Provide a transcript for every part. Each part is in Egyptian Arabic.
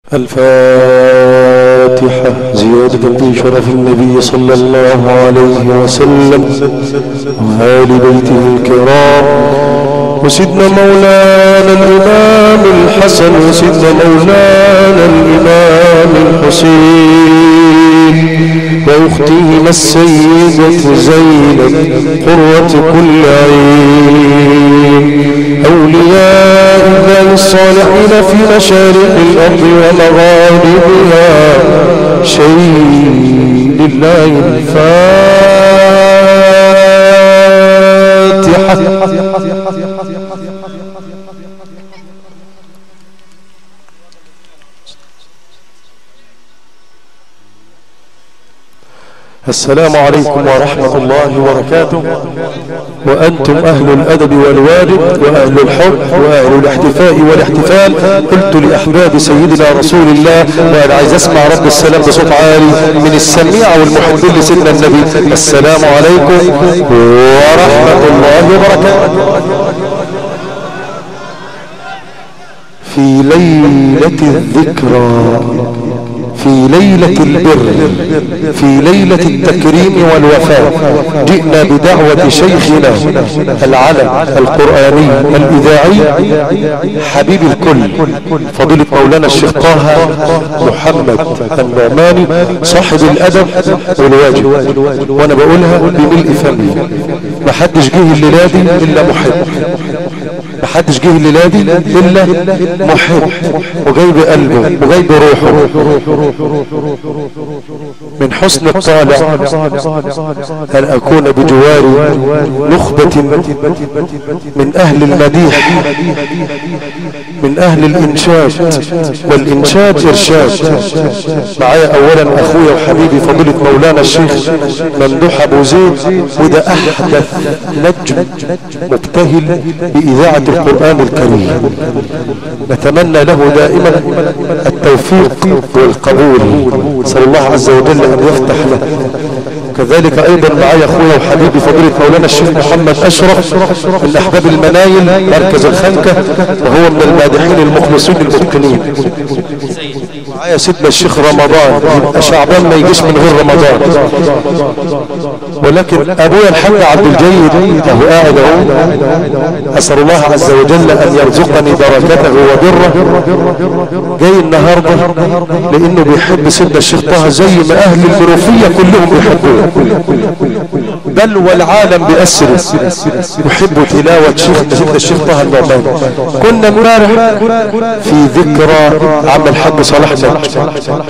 الفاتحة زيادة في شرف النبي صلى الله عليه وسلم وآل بيته الكرام وسيدنا مولانا الإمام الحسن وسيدنا مولانا الإمام الحسين وأختهما السيدة زينب قرة كل عين أولياء الله الصالحين في مشارق الأرض ومغاربها شيء لله الفاتحة السلام عليكم ورحمة الله وبركاته وأنتم أهل الأدب والواجب وأهل الحب وأهل الاحتفاء والاحتفال قلت لأحباب سيدنا رسول الله وأنا عايز أسمع رب السلام بصوت عالي من السميع والمحبين لسيدنا النبي السلام عليكم ورحمة الله وبركاته في ليلة الذكرى في ليلة البر في ليلة التكريم والوفاء جئنا بدعوة شيخنا العلم القرآني الإذاعي حبيب الكل فضيلة مولانا الشيخ طه محمد النعماني صاحب الأدب والواجب وأنا بقولها بملء فمي ما حدش جه الليلة دي إلا محب ما حدش جه الليلة دي إلا محب وجاي بقلبه وجاي بروحه من حسن الطالع أن أكون بجوار نخبة من أهل المديح من أهل الإنشاد والإنشاد إرشاد معايا أولا أخويا وحبيبي فضيلة مولانا الشيخ ممدوح أبو زيد وده أحدث نجم مبتهل بإذاعة القرآن الكريم نتمنى له دائما التوفيق والقبول صلى الله عز وجل أن يفتح له كذلك أيضا معي أخويا وحبيبي فضيلة مولانا الشيخ محمد أشرف من أحباب المنايل مركز الخنكة وهو من المادحين المخلصين المتقنين معايا سيدنا الشيخ رمضان يبقى شعبان ما يجيش من غير رمضان ولكن أبويا الحاج عبد الجيد أهو قاعد أهو أسأل الله عز وجل أن يرزقني بركته وبره جاي النهاردة لأنه بيحب سيدنا الشيخ طه زي ما أهل المنوفية كلهم بيحبوه بل والعالم بأسره يحب تلاوة شيخ سيدنا الشيخ طه النعمان كنا امبارح في ذكرى عم الحاج صلاح نجم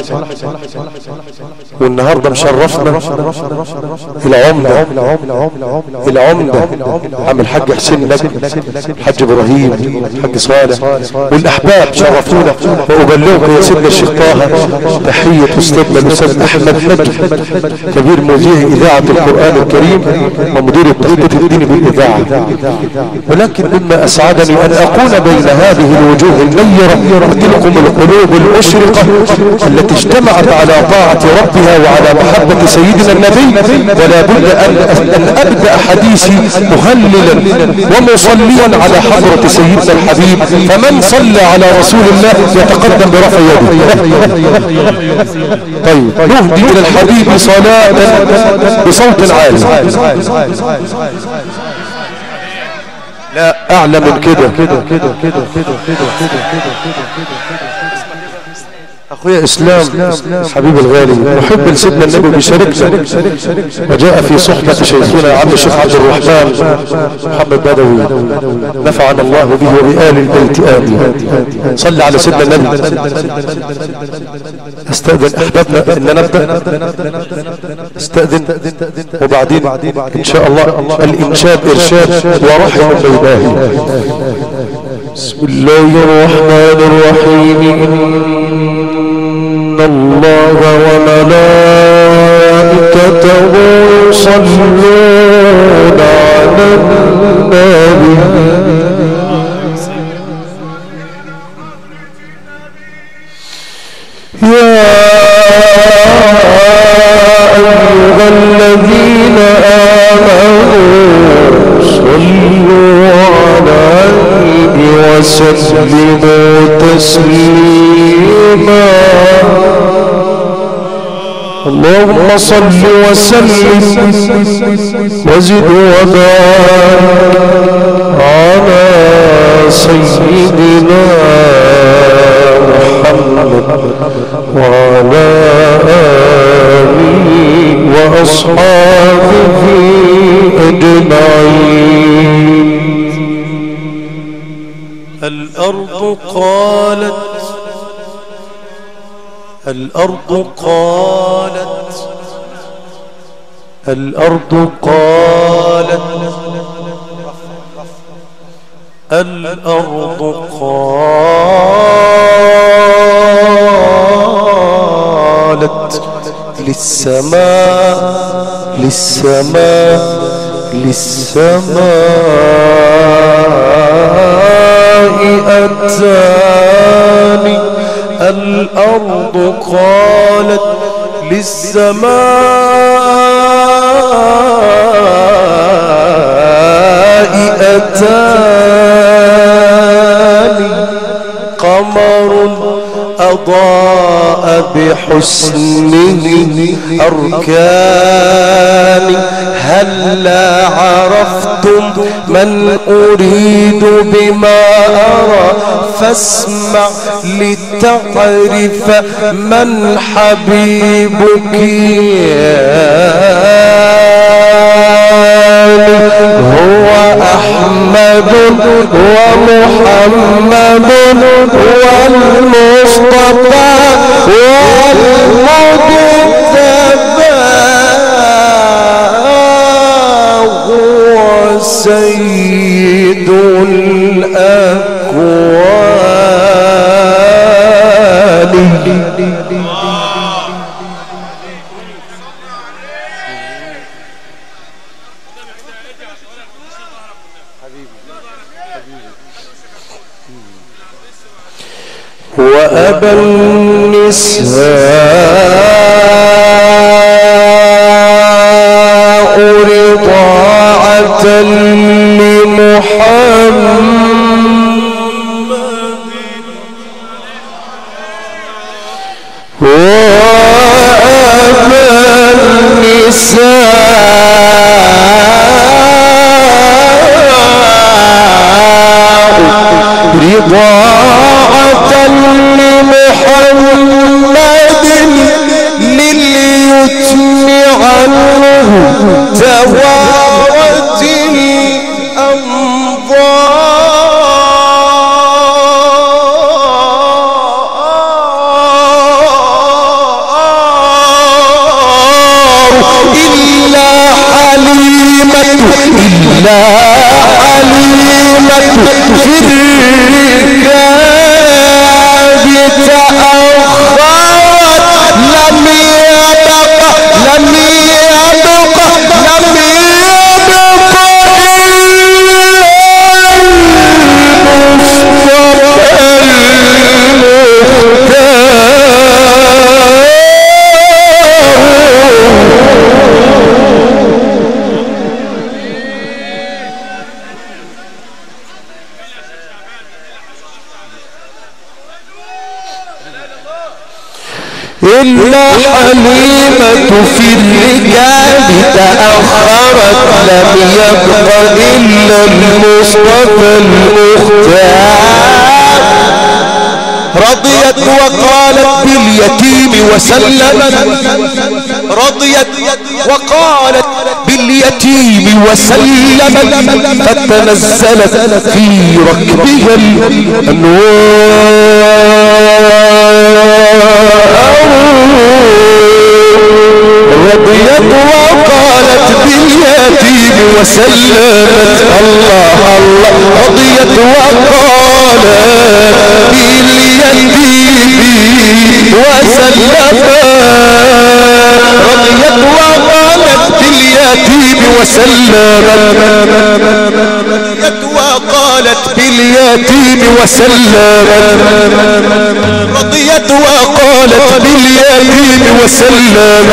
والنهارده مشرفنا العمدة العمدة عم الحاج حسين نجم الحاج ابراهيم الحاج صالح والاحباب شرفونا وابلغكم يا سيدنا الشيخ طه تحية استاذنا الاستاذ احمد نجم كبير مذيع اذاعة القرآن الكريم ومدير التخطيط الديني بالاذاعة ولكن مما اسعدني ان اكون بين هذه الوجوه النيرة وتلكم القلوب المشرقة التي اجتمعت على طاعة ربها وعلى محبة سيدنا النبي ولا بد ان, أن ابدأ حديثي مهللا ومصليا على حضرة سيدنا الحبيب فمن صلى على رسول الله يتقدم برفع يده طيب نهدي الى الحبيب صلاة بصوت عالي لا اعلى من كده اخويا اسلام حبيب الغالي محب لسيدنا النبي بيشاركنا وجاء في صحبة شيخنا عم الشيخ عبد الرحمن محمد بدوي نفعنا الله به وبآل البيت آمين صلى على سيدنا النبي استأذن احبابنا ان نبدأ استأذن وبعدين ان شاء الله الانشاد ارشاد ورحم بيناه بسم الله الرحمن الرحيم إن الله وملائكته يصلون على النبي يا أيها الذين آمنوا صلوا عليه وسلموا تسليما تسليما اللهم صل وسلم وزد وبارك على سيدنا محمد وعلى آله وأصحابه أجمعين الأرض قالت الأرض قالت الأرض قالت الأرض قالت للسماء للسماء للسماء أتاني الأرض قالت للسماء أتاني قمر أضاء بحسنه أركاني هلا عرفتم من أريد بما أرى فاسمع لتعرف من حبيبك هو أحمد ومحمد والمصطفى والمجتبى هو سيد الأكوان وأبى النساء رضاعة لمحمد وأبى النساء رضاعة لمحمد لليتم عنه توارت الأنظار إلا حليمة إلا حليمة في الركاب تأخرت لم يبق لم يبق لم يبق إلا المختار إلا حليمة في الرجال تأخرت لم يبق إلا المصطفى المختار رضيت وقالت باليتيم وسلمت رضيت وقالت باليتيم وسلمت فتنزلت في ركبها الأنوار رضيت وقالت باليتيم وسلمت الله الله رضيت وقالت باليتيم وسلمت رضيت وقالت باليتيم وسلمت رضيت وقالت باليتيم وسلمت رضيت وقالت باليتيم وسلمت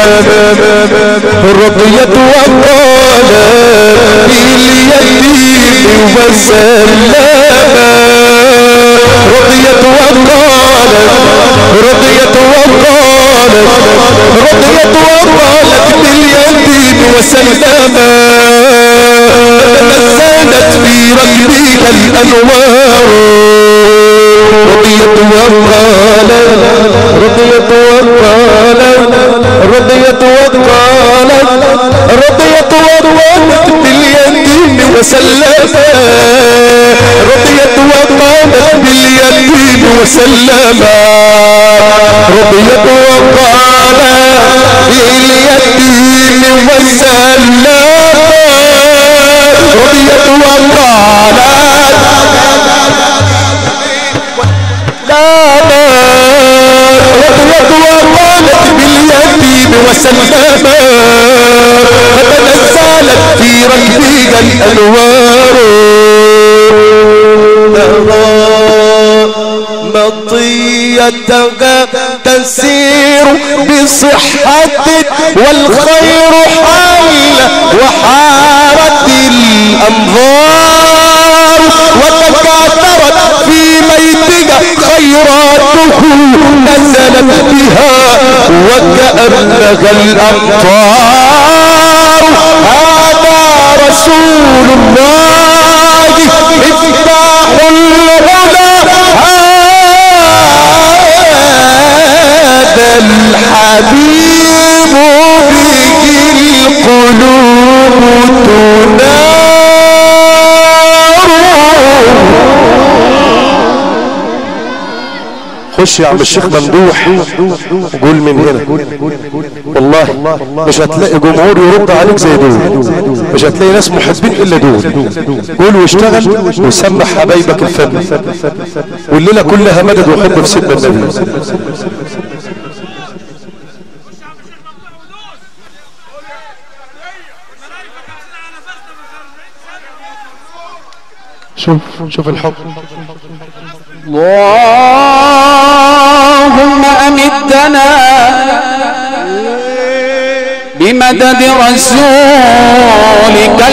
رضيت وقالت باليتيم وسلمت رضيت وقالت رضيت وقالت رضيت وقالت باليتيم وسلما تنزلت في ركبك الانوار رضيت وقالت رضيت وقالت رضيت وقالت رضيت وقالت باليتيم وسلما رضيت وقالت باليتيم وسلما رضيت وقالت باليتيم وسلما رضيت وقالت لا رضيت وقالت باليتيم وسلما فتنزلت في ركبك الانوار مطيتك تسير بصحة والخير حل وحارت الأنظار وتكاثرت في بيتك خيراته نزلت بها وكأنك الأمطار هذا رسول الله مفتاح الهدى هذا الحبيب به القلوب تنار خش يا عم الشيخ ممدوح قول من هنا والله مش هتلاقي جمهور يرد عليك زي دول مش هتلاقي ناس محبين الا دول قول واشتغل وسمح حبايبك الفن والليله كلها مدد وحب في سيدنا النبي شوف شوف الحب اللهم أمدنا بمدد رسولك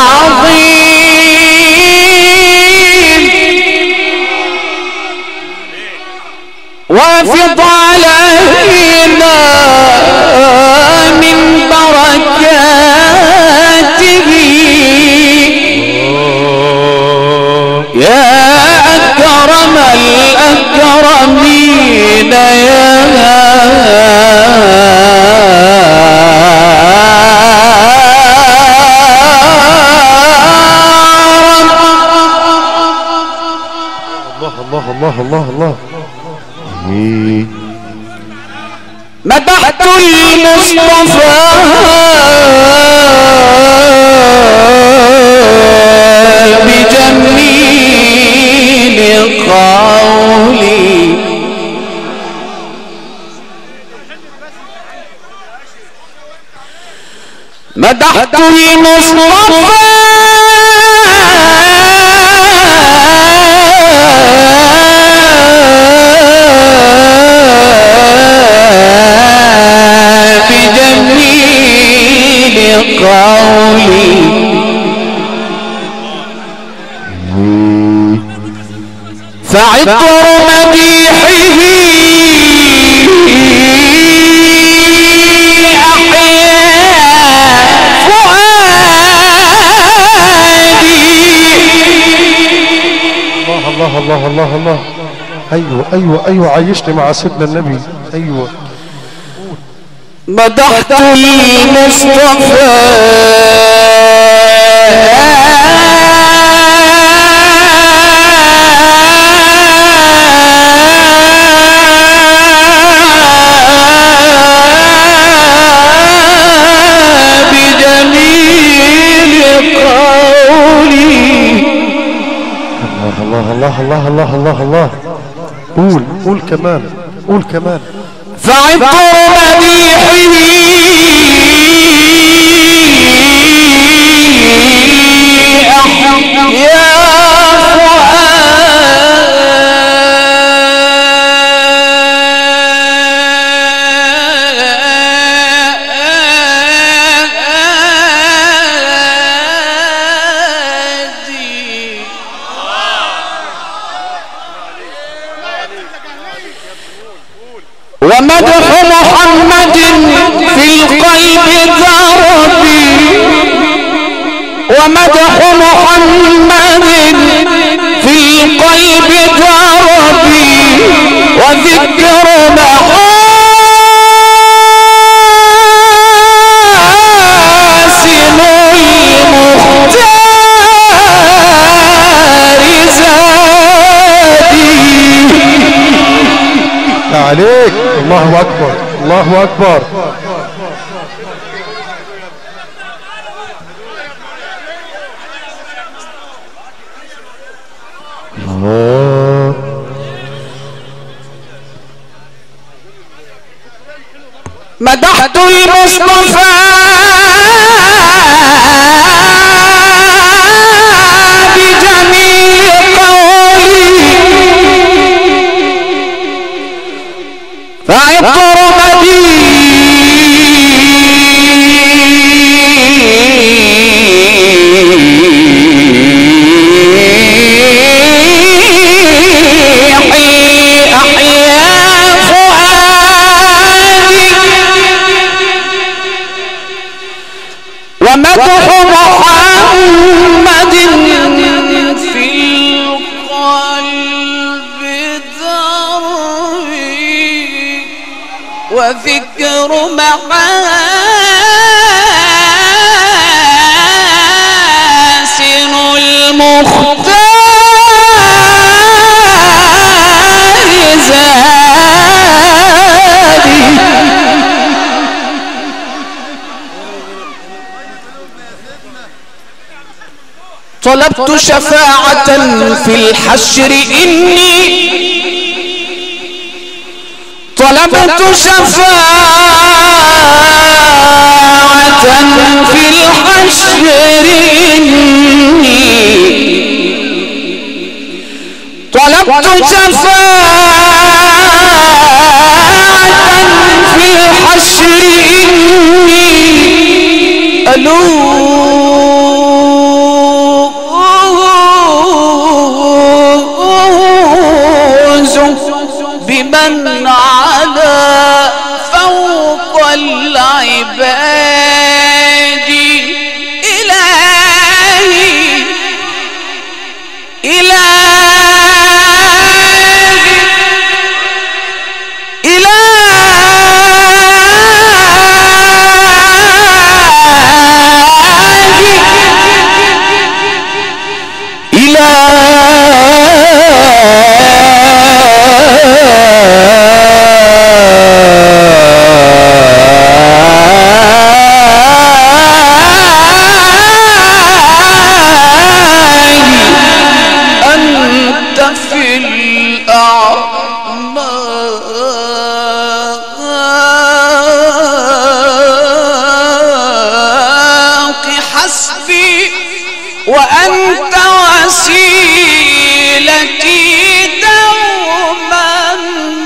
العظيم وافض علينا من بركاته يا أكرم الأكرمين يا الله الله الله الله مدحت المصطفى بجميل قولي مدحت المصطفى بجميل قولي فعطر مديحه أحيا فؤادي الله الله الله الله ايوه ايوه ايوه عايشني مع سيدنا النبي ايوه مدحت المصطفى بجميل قولي الله الله الله الله الله الله قول قول كمان قول كمان فعطر مديحه أحيا فؤادي ومدح محمد في القلب ضربي ومدح محمد في القلب ضربي وذكر محاسن المختار زادي عليك الله اكبر الله اكبر الله مدحت المصطفى بجميع قولي فعطر مديحي أحيا فؤادي ومدح محمد في القلب ذري وذكر محاسن المختار زادي طلبت شفاعة في الحشر إني طلبت شفاعة في الحشر إني طلبت شفاعة في الحشر إني ألوذ بمن على فوق العباد إلهي إلهي إلهي إلهي أنت في الأعماق حسبي وأنت وسيلتي دوما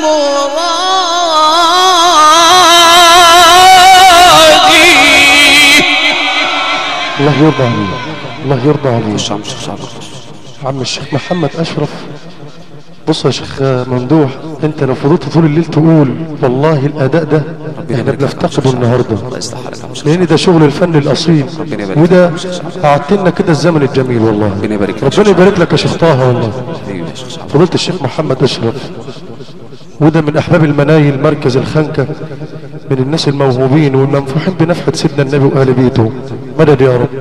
مرادي الله يرضى عليك الله يرضى عليك عم الشيخ محمد اشرف بص يا شيخ ممدوح انت لو فضلت طول الليل تقول والله الاداء ده احنا بنفتقده النهارده لان ده شغل الفن الاصيل وده قعدت لنا كده الزمن الجميل والله ربنا يبارك لك. ربنا يبارك لك يا شيخ طه والله حبيبي يا شيخ شعبان. فضلت الشيخ محمد اشرف وده من احباب المنايل مركز الخنكه من الناس الموهوبين والمنفوحين بنفحه سيدنا النبي واهل بيته مدد يا رب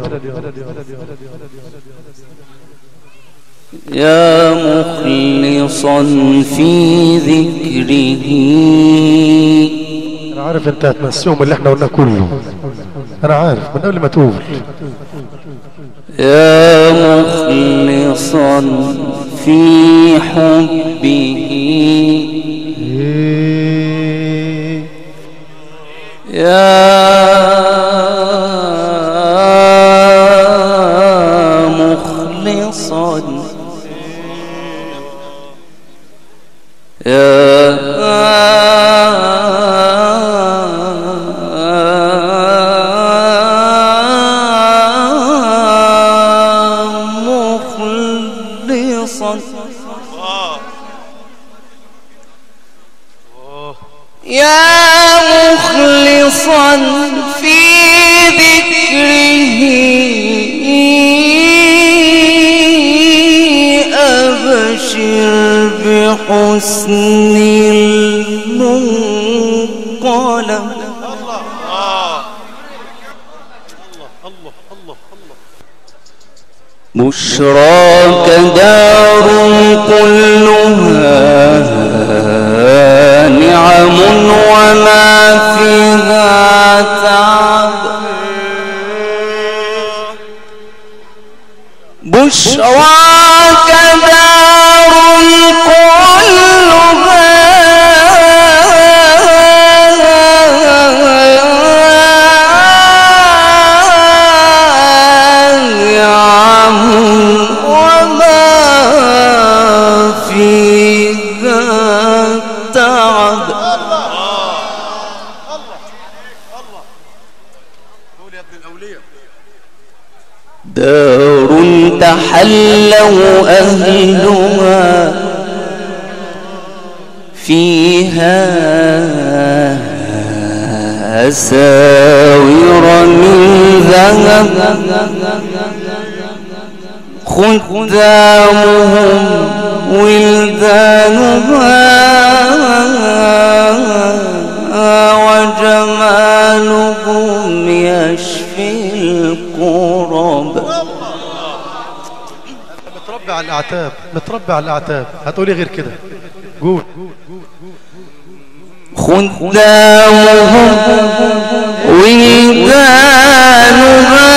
يا مخلصا في ذكره انا عارف انت هتنسيهم اللي احنا قلناه كله انا عارف من قبل ما تقول يا مخلصا في حبه يا مخلصا يا مخلصا يا مخلصا في ذكره أبشر بحسن المنقلب بشراك دار كلها نعم وما فيها تعب بشراك دار كلها نعم وما فيها تعب دار تحلوا أهلها فيها أساور من ذهب خدامهم ولدانها وجمالهم يشفي الكرب متربي على الاعتاب متربي على الاعتاب هتقولي غير كده قول خدامهم ولدانها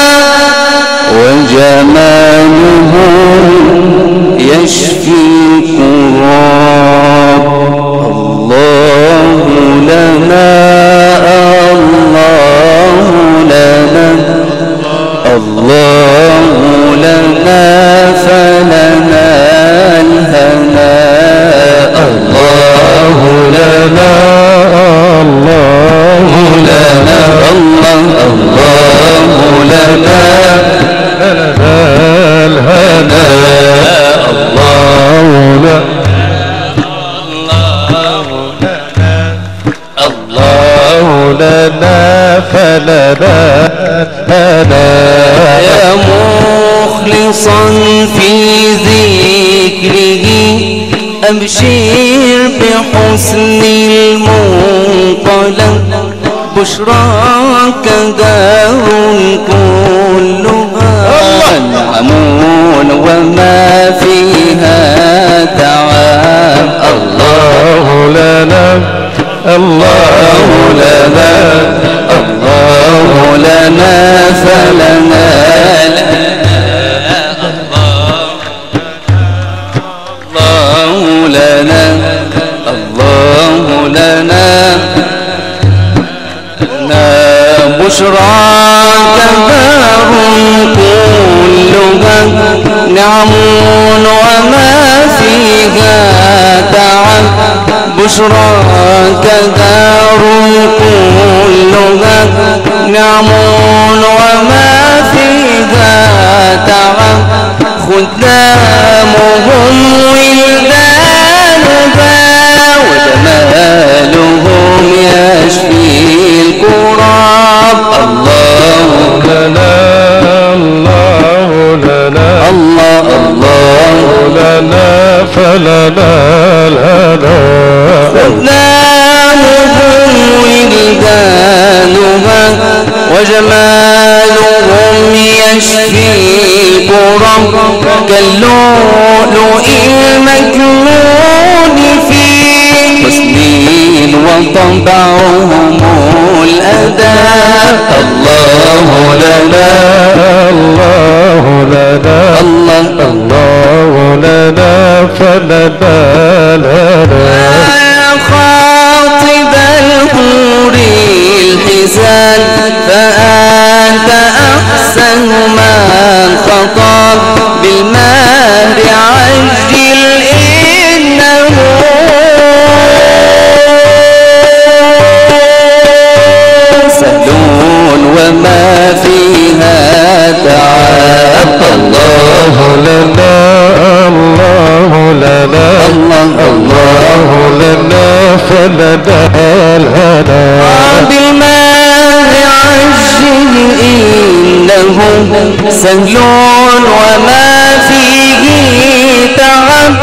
وجمالهم يشفي كراب الله لنا الله لنا الله لنا فلنا الهنا الله لنا الله لنا الله الله لنا الهنا الله الله لنا فلنا لنا يا مخلصا في ذكره أبشر بحسن المنقلب بشراك دار كلها نعمون وما فيها تعب الله الله لنا الله لنا الله لنا فلنا الله لنا الله لنا لنا بشراك دار كلها نعم وما فيها تعب بشراك دار كلها نعم وما فيها تعب خدامهم ولدانها وجمالهم يشفي الكراب الله لنا الله لنا الله الله لنا فلنا الهنا أقدامهم ولدانها وجمالهم يشفي الكرم كاللؤلؤ المكنون في حسن وطبعهم الأداء الله لنا الله لنا الله الله لنا فلنا لنا يا خاطب الحور الحزان فأنت أحسن من خطاب بالمهر عجل إنه سهل وما فيها تعب الله الله لنا الله لنا سهل وما فيه تعب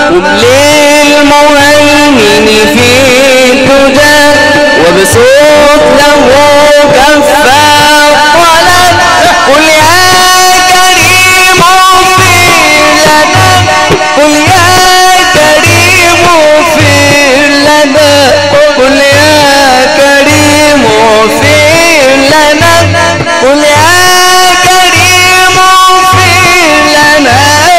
للمهيمن في الدجى وبصوت له كفا طلب قل يا كريم اغفر لنا قل يا كريم اغفر لنا قل يا كريم اغفر لنا قل يا كريم اغفر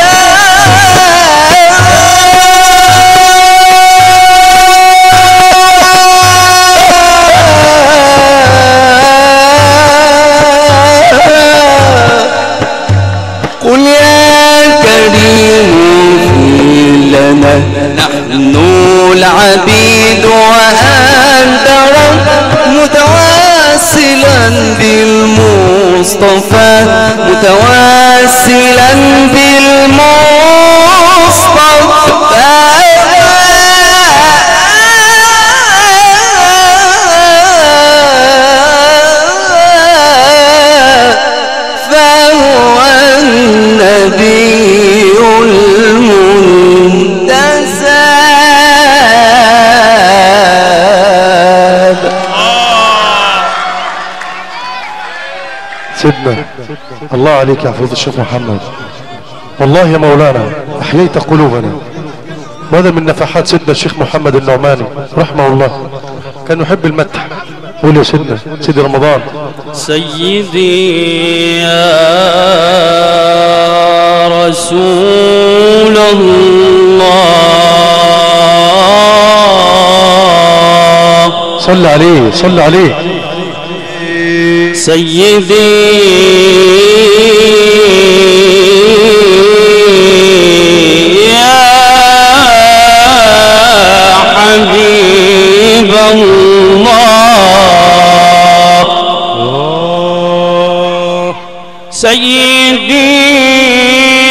لنا قل يا كريم اغفر لنا نحن العبيد وأنت رب متواصلا بالمصطفى متواصلا بالمصطفى فهو النبي المنتسب سيدنا الله عليك يا حفظ الشيخ محمد والله يا مولانا أحييت قلوبنا وهذا من نفحات سيدنا الشيخ محمد النعماني رحمه الله كان يحب المدح قول يا سيدنا سيدي رمضان سيدي يا رسول الله صل عليه صل عليه سيدي يا حبيب الله سيدي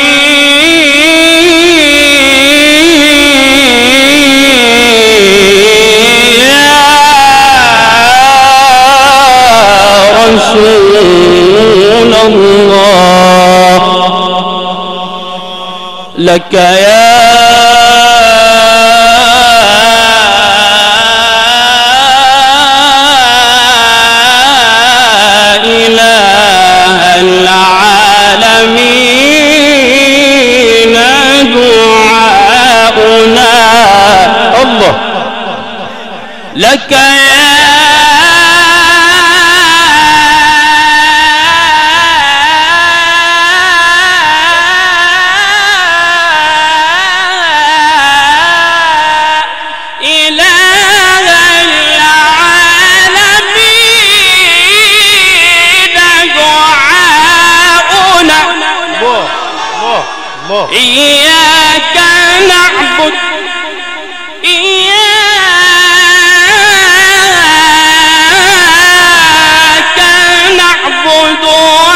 يا رسول الله لك يا إله العالمين دعاؤنا الله لك يا إله العالمين دعاؤنا إياك نعبد إياك نعبد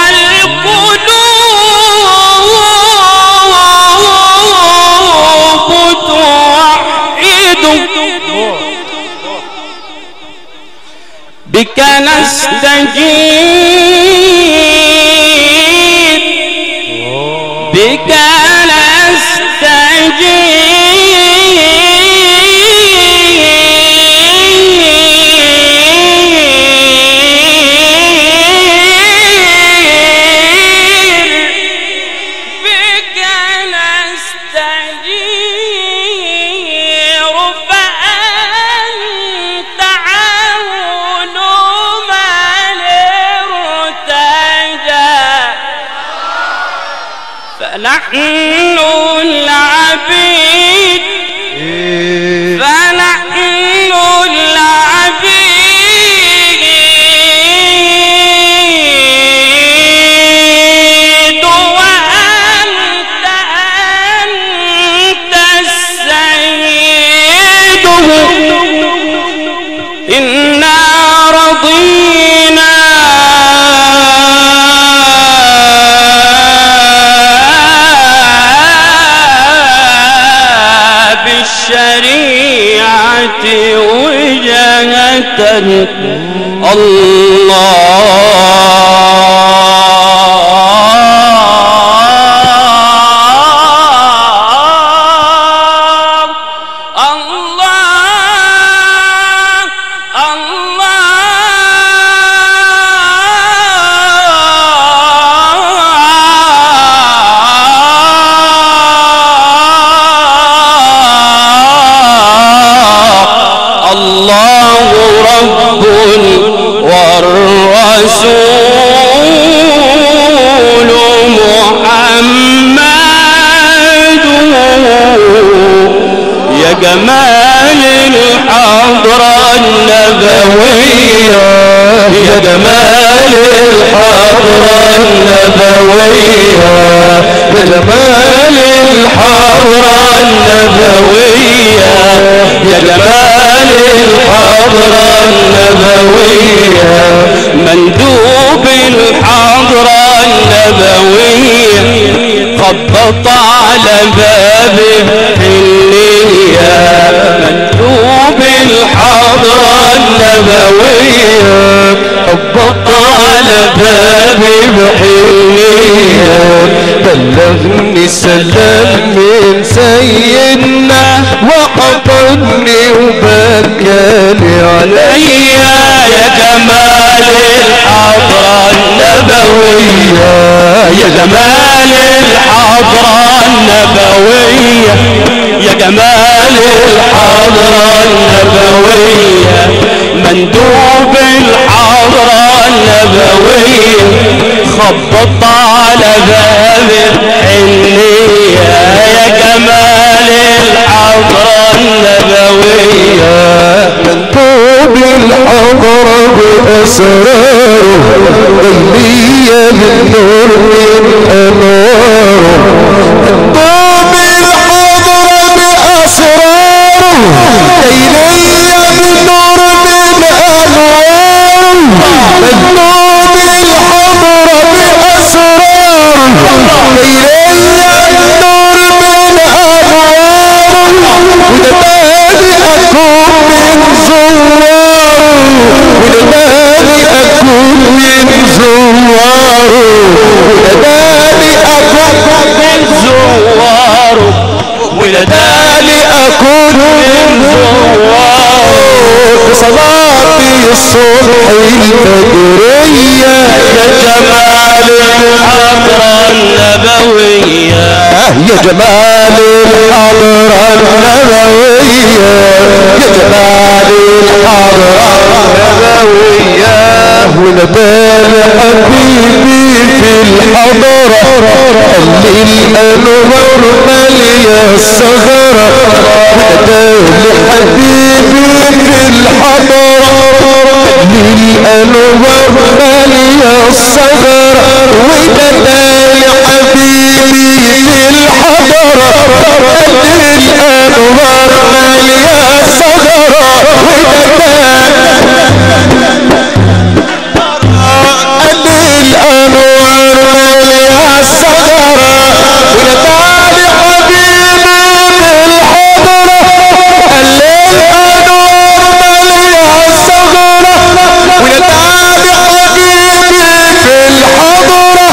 والقلوب توحد بك نستجيب بك نستجير بك نستجير فأنت عون من ارتجى فنحن العبيد فنحن العبيد وأنت أنت السيد إنا رضينا بالشريعة وجهة الله رب والرسول محمد يا جمال الحضرة النبوية يا جمال الحضرة النبوية يا جمال الحضرة النبوية يا جمال الحضرة النبوية مندوب الحضرة النبوية خبط على باب الحلية مندوب الحضرة النبوية خبط على باب الحلية بلغني سلام من سيدنا وحضني وبكالي عليا يا جمال الحضرة النبوية يا جمال الحضرة النبوية يا جمال الحضرة النبوية مندوب الحضرة النبوية خبط على باب الحنية يا جمال الحضرة النبوية مندوب الحضرة بأسراره غلية بالنور من أنواره مندوب الحضرة بأسراره غلية بالنور من أنواره مندوب الحضرة بأسراره غلية بالنور من أنواره ونبالي أكون من زواره ونبالي أكون من زواره ونبالي أكون من زواره ولدالي أكون من زواره بصلاتي الصبح الفجرية يا جمال الحضرة النبوية يا جمال الحضرة النبوية يا جمال الحضرة النبوية ولدال حبيبي في الحضرة اللي الأنوار مالية الصغرة ولدال حبيبي في الحضرة اللي الأنوار مالية الصغرة ولدال حبيبي في الحضرة اللي الأنوار مالية الصغرة ولدال الأنوار مالية الصغرة ولدال حبيبي بالحضرة الأنوار مالية الصغرة ولدال حبيبي بالحضرة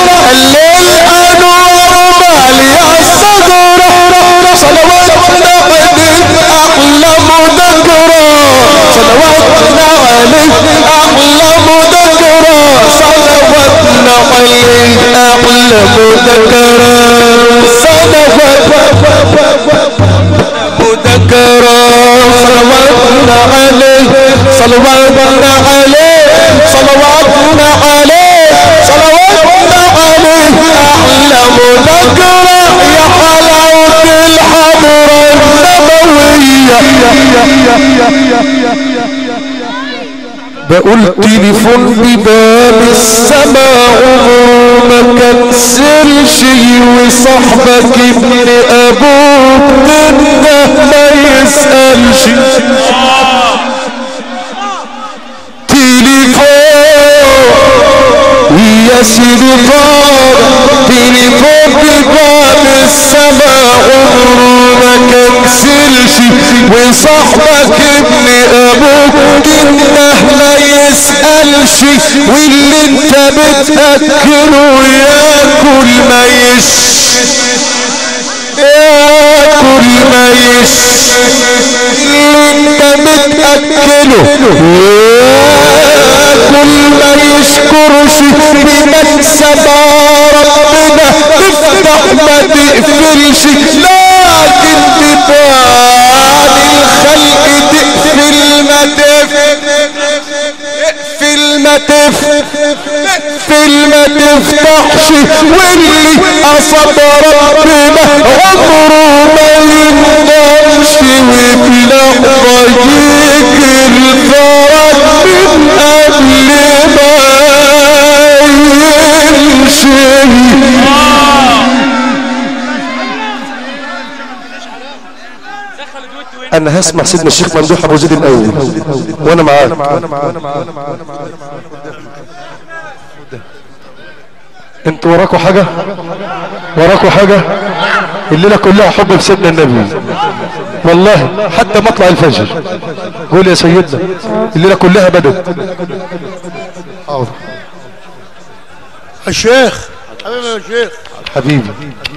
الأنوار مالية الصغرة صلواتنا عليه أحلى مذكرة صلواتنا عليه أحلى مذكرة صلواتنا عليه أحلى مذكرة صلوات مذكرة صلواتنا عليه صلواتنا عليه صلواتنا عليه صلواتنا عليه أحلى مذكرة يا حلاوة الحضرة النبوية بقول تليفون بباب السماء عمره ما كنسلش وصاحبك ابن ابوك منه ما يسألش تليفون يا سيدي طار تليفون بباب السماء عمره ما كنسلش وصاحبك ابن ابوك انه ما يسألش واللي انت بتأكله ياكل ما يش ياكل ما يش اللي انت بتأكله ياكل ما يشكرش بمكسب ربنا افتح ما تقفلش لكن ببال الخلق تقفل ما تفتح ما تقفل ما تفتحش واللي اصاب ربنا عمره ما ينضمش وفي لحظة يجي الفرج من قبل ما يمشي انا هسمع سيدنا الشيخ ممدوح ابو زيد الاول وانا معاك انتوا وراكوا حاجة وراكوا حاجة الليلة كلها حب بسيدنا النبي والله حتى مطلع الفجر قول يا سيدنا الليلة كلها بدت الشيخ حبيبي يا شيخ حبيبي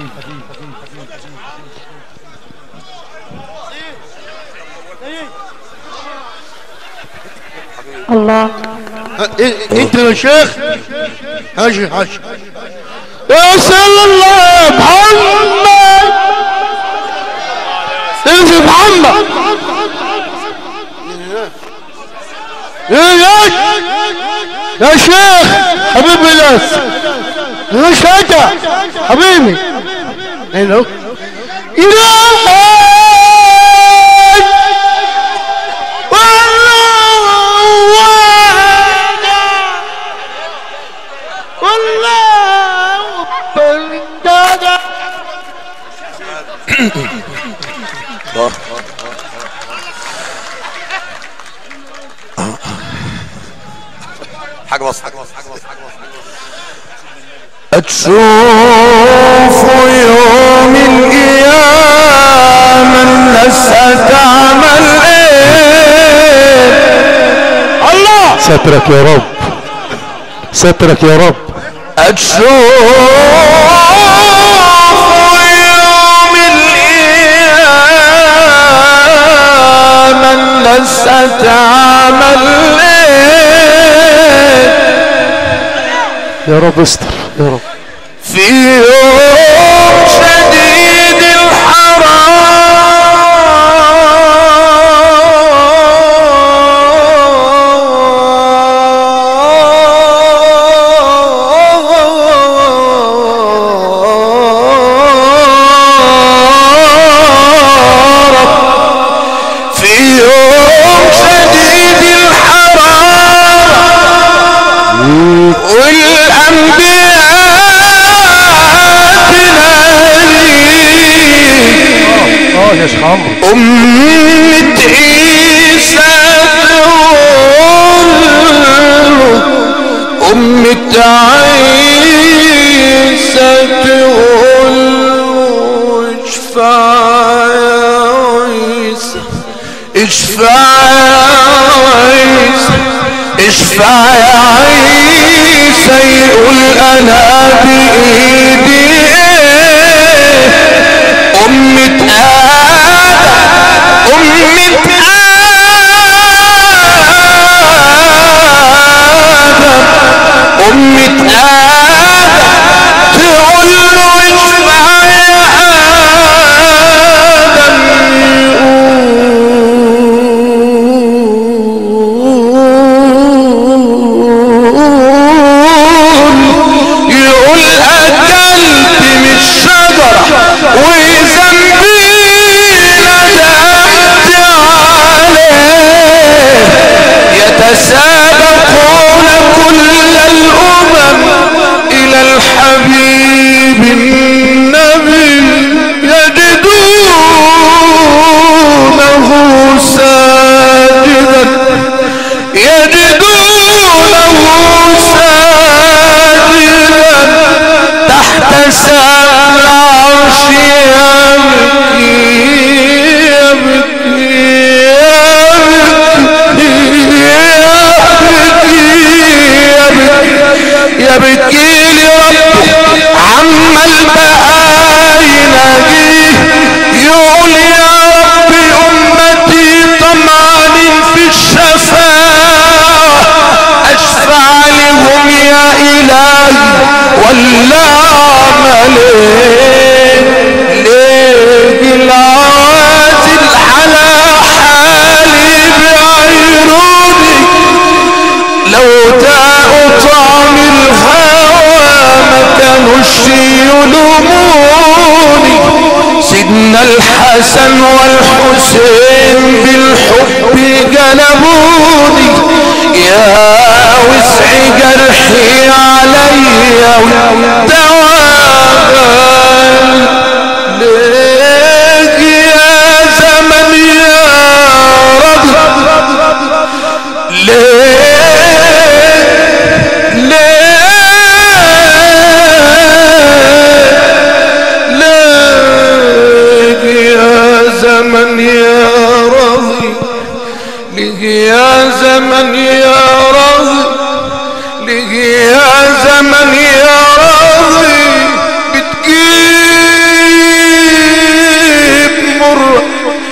الله إيه- انت يا شيخ هاجي هاجي يا سيد الله محمد انت محمد يا يا يا شيخ حبيبي ناس يا شيخ حبيبي هلو إلهي حاجة بس حاجة بس حاجة بس أتشوف يوم القيامة الناس هتعمل ايه الله سترك يا رب سترك يا رب أتشوف يوم القيامة الناس هتعمل ايه يا رب استر يا رب في يوم شديد الحرارة في يوم شديد الحرارة والأنبياء اه يا شيخ عمرو أمة عيسى تقول أمة عيسى تقول اشفع يا عيسى اشفع يا عيسى اشفع يا عيسى يقول انا بايدي ايه أمة آدم أمة آدم أمة آدم تقول له اشفع يا آدم يقول أكلت من الشجرة وذنبي ندمت سوداء طعم الهوى ما كانوش يلوموني سيدنا الحسن والحسين بالحب جلبوني يا وسع جرحي عليا والدواء ليك يا زمن يا رب ليه ليه ليه يا زمن يا راضي ليه يا زمن يا راضي ليه يا زمن يا راضي بتجيب مر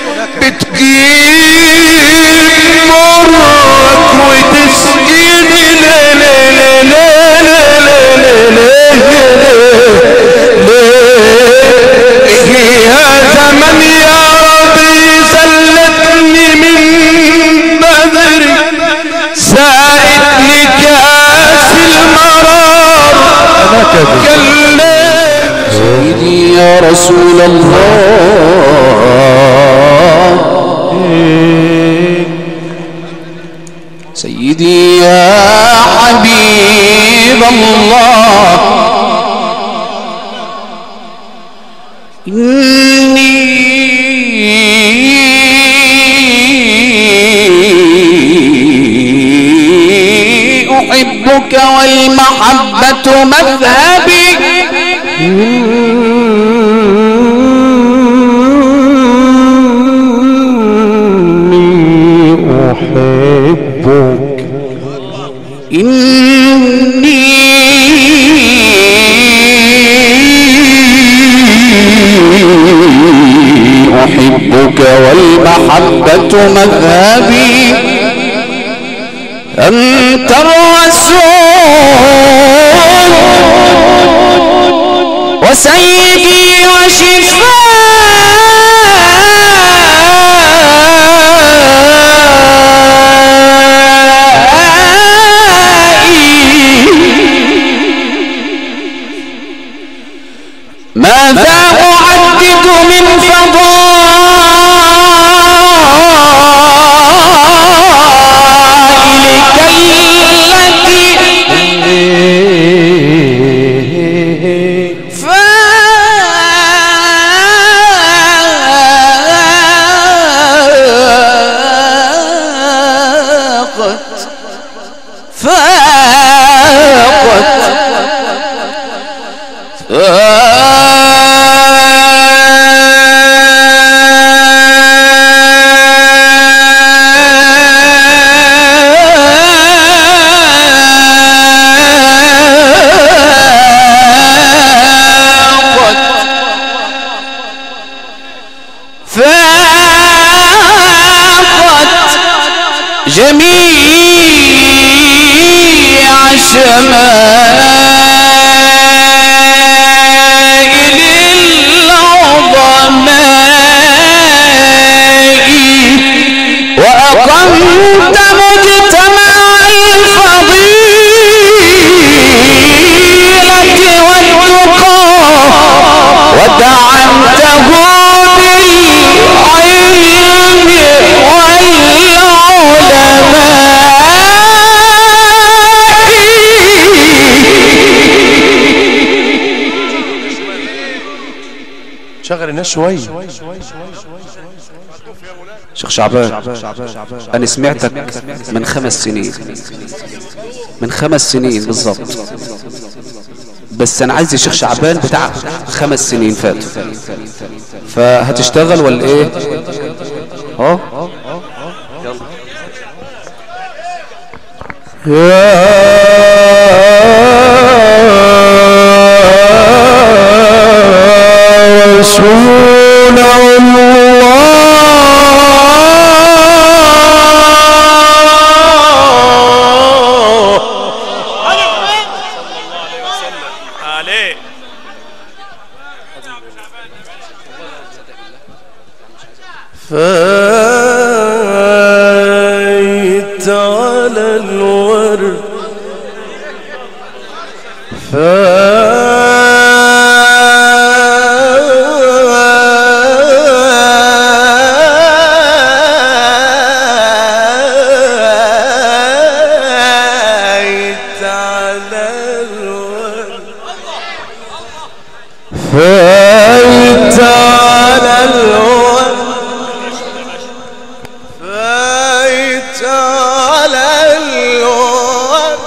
بتجيب مرك وتسقيني لا لا لا لا لا لا لا لا ليه يا زمن يا ربي سلتني من بدري ساعدني كاس المرار كلا سيدي يا رسول الله سيدي يا حبيب الله إني أحبك والمحبة مذهبي أحبك إني أحبك والمحبة مذهبي أنت الرسول وسيدي وشفائي ماذا أعدد من فضائلك التي فاقت فاقت فاقت جميع شمائل العظماء وأقمت مجتمع الفضيلة والتقى ودعمته بالعلم والعلماء شغل الناس شوية شيخ شعبان أنا سمعتك من خمس سنين من خمس سنين بالضبط بس أنا عايز الشيخ شعبان بتاع خمس سنين فاتوا فهتشتغل ولا إيه؟ اه يا رسول الله عليه فايت فايت على الورد فايت على الورد فايت على الورد فايت على الورد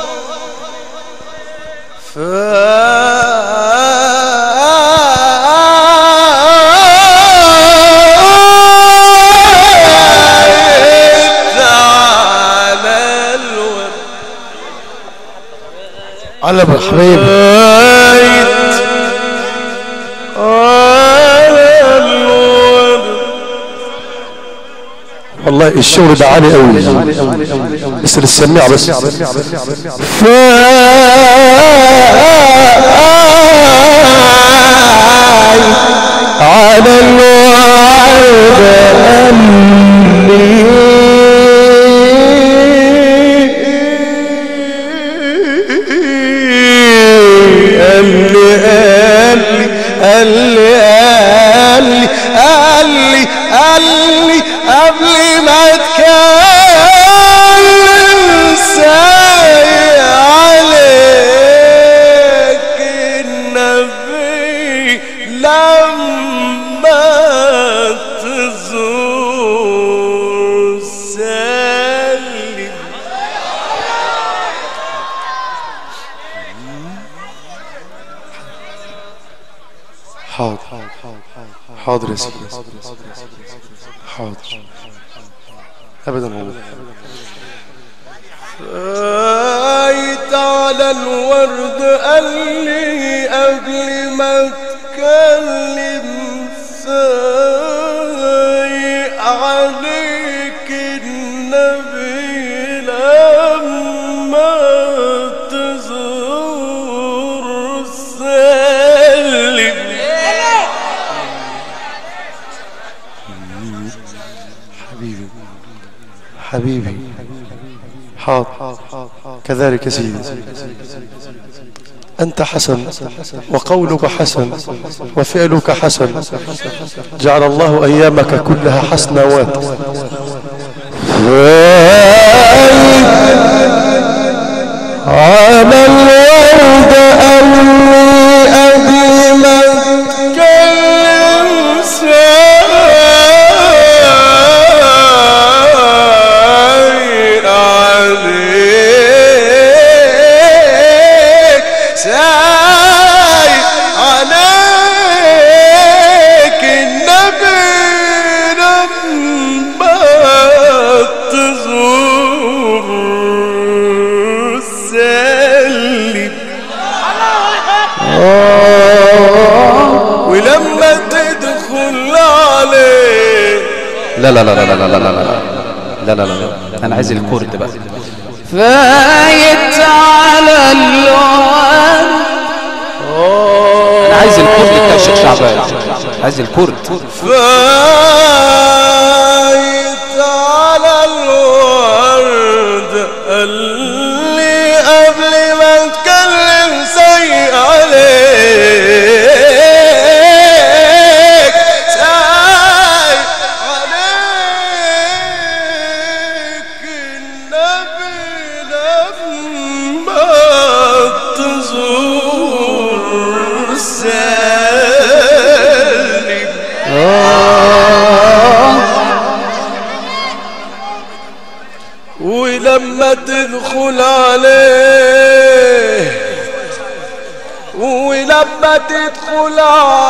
فايت على الورد على حبيبي فايت على الورد والله الشغل ده عالي قوي بس للسميع بس على الوعد قال لي قال لي قال لي قال لي قال لي قبل ما اتكلم ساي عليك النبي لما تزور سلم حاضر حاضر يا سيدي حاضر ابدا والله فايت على الورد قال لي قبل ما اتكلم سايق عليك النبي لما تزور سلم حبيبي حبيبي حاضر كذلك يا سيدي أنت حسن وقولك حسن وفعلك حسن جعل الله أيامك كلها حسنوات على الورد أمي أبي ما اتكلم ساي عليك ساي عليك النبي لما تزور سلم ولما تدخل عليه لا لا لا لا لا لا لا لا لا لا لا لا انا عايز الكورد بقى فايت على الورد انا عايز الكورد بتاع الشيخ شعبان عايز الكورد فايت على الورد قال لي قبل ما اتكلم سيء عليك سيء عليك النبي لما تزور سالم ولما تدخل عليه ولما تدخل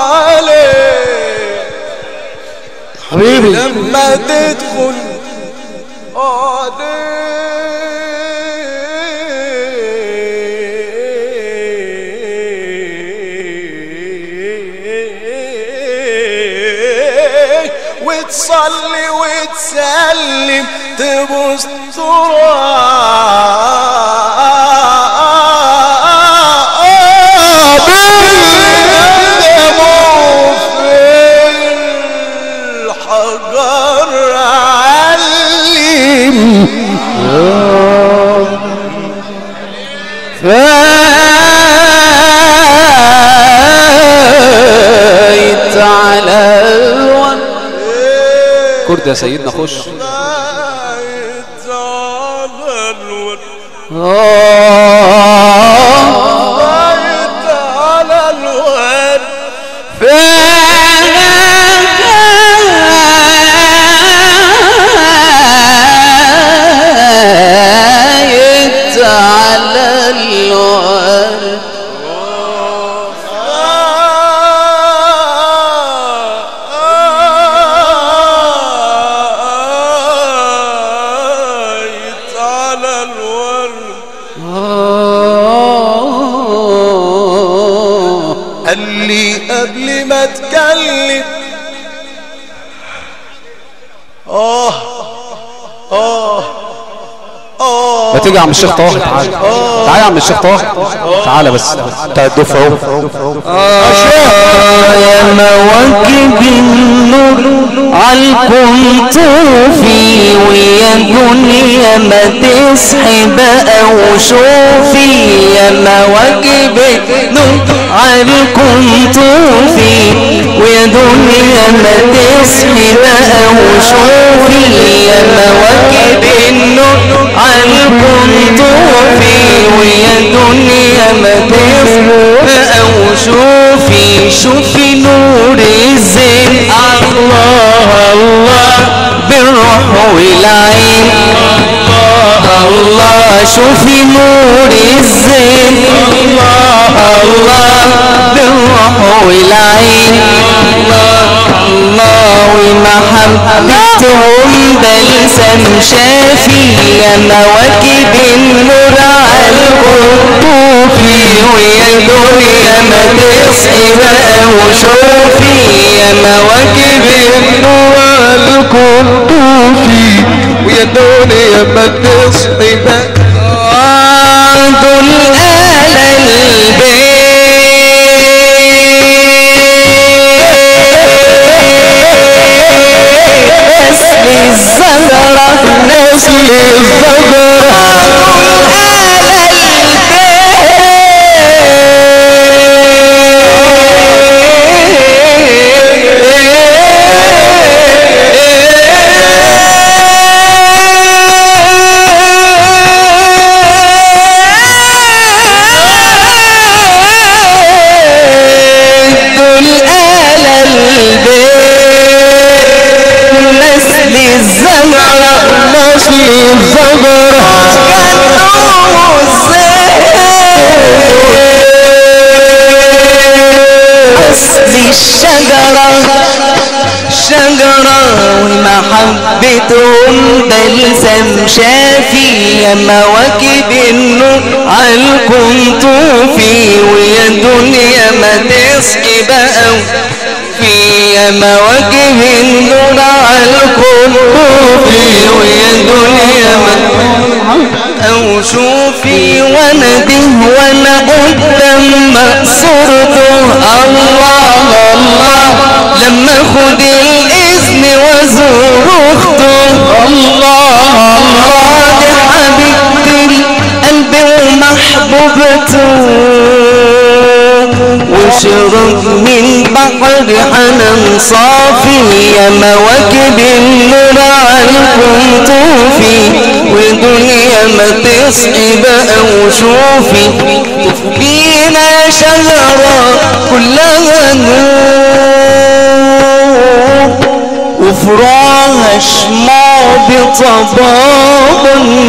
عليه حبيبي لما تدخل عليه وتصلي وتسلم تبص الحجر علم الورد يا سيدنا خش بايت على الورد آه بايت على الورد فايت على الورد بايت على الورد آه قال لي قبل ما اتكلم اه اه اه ما تيجي يا عم الشيخ طه تعالى تعالى يا عم الشيخ طه تعالى بس بتاع الدفعة اهو يا مواكب النور عالكم طوفي ويا دنيا ما تسحب او شوفي يا مواكب النور عالكم طوفي ويا دنيا ما تسحب او شوفي يا مواكب النور عالكم طوفي ويا دنيا ما تسحب او شوفي شوفي نور الزين الله الله بالروح والعين الله الله شوفي نور الزين الله الله بالروح والعين الله الله ومحبتهم بلسم شافي يا مواكب النور على القطوفي ويا دنيا ما تصحي بقى وشوفي يا مواكب النور على القطوفي ويا دنيا ما تصحي بقى دول آل البيت نسل الزهرة نسل الزهرة دول آل البيت نسل الزهرة نسل الزهرة كانوا أصل الشجرة شجرة ومحبتهم بلسم شافي يا مواكب النور عالكم طوفي ويا دنيا ما تسقي بقى في يا مواكب النور عالكم طوفي ويا دنيا ما او شوفي وانا ده وانا قدام مقصورته الله الله لما خد الاذن وازور اخته الله الله دي حبيبتي القلب ومحبوبته وشرب من بحر حنان صافي يا مواكب النور عنكم طوفي ودنيا ما تصحي بقى وشوفي بينا شجرة كلها نور وفراها شمع بطباب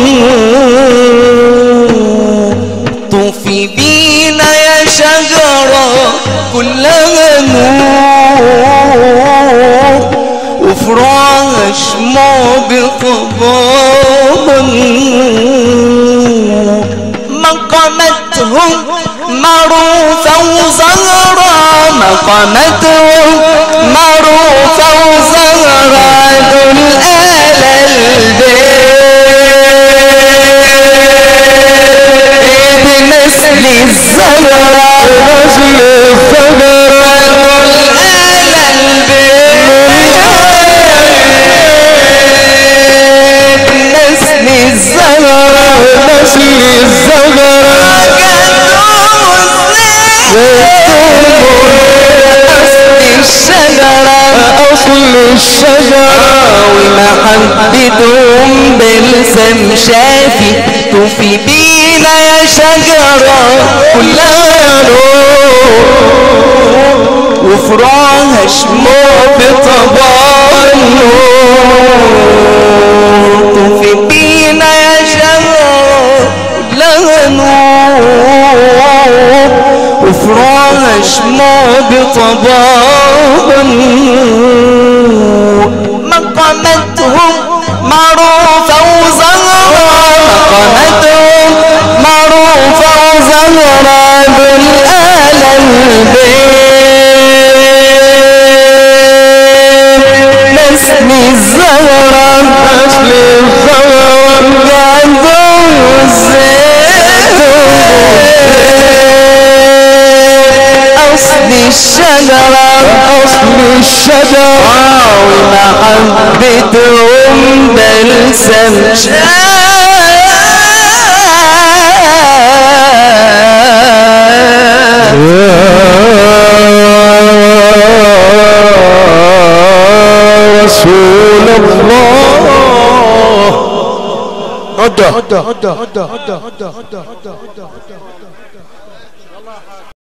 النور طوفي بينا يا شجرة كلها نور وفراها شمع بطباب النور مقامتهم معروفة وزهرة مقامتهم معروفة وزهرة دول آل البيت بنسل الزهرة نسل الزهرة دول آل البيت نسل الزهرة نسل الزهرة كانوا الزين محبتهم بلسم شافي توفي بينا يا شجرة كلها نور وفراها شموع بطبع النور توفي بينا يا شجرة كلها نور وفراها شموع بطبع النور مقامتهم معروفة وزهرة مقامتهم معروفة وزهرة بالآل البيت نسل الزهرة نسل الزهرة عندهم أصل الشجرة أصل الشجرة ومحبتهم بلسم يا رسول الله هدى